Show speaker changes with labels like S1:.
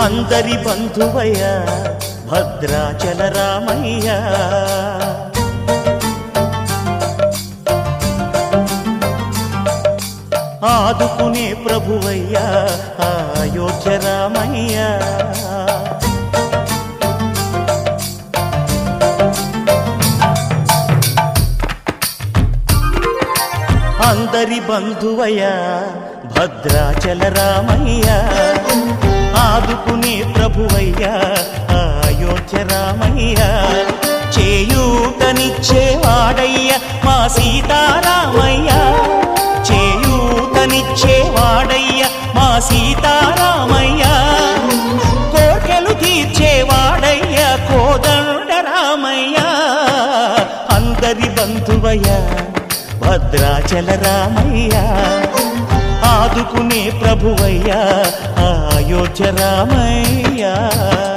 S1: అందరి బంధువయ్య భద్రాచల రామయ్య ఆదుకునే ప్రభువయ్యా అయోధ్య రామయ్య అందరి బంధువయ్యా భద్రాచల రామయ్య ఆదుకునే ప్రభువయ్యా అయోధ్య రామయ్య చేయూతనిచ్చేవాడయ్య మా సీతారామయ్య చేయూతనిచ్చేవాడయ్య మా సీతారామయ్య కోర్కెలు తీర్చేవాడయ్య కోదండ రామయ్య అందరి బంధువయ్య భద్రాచల రామయ్య ఆదుకునే ప్రభువయ్య అయోధ్య రామయ్య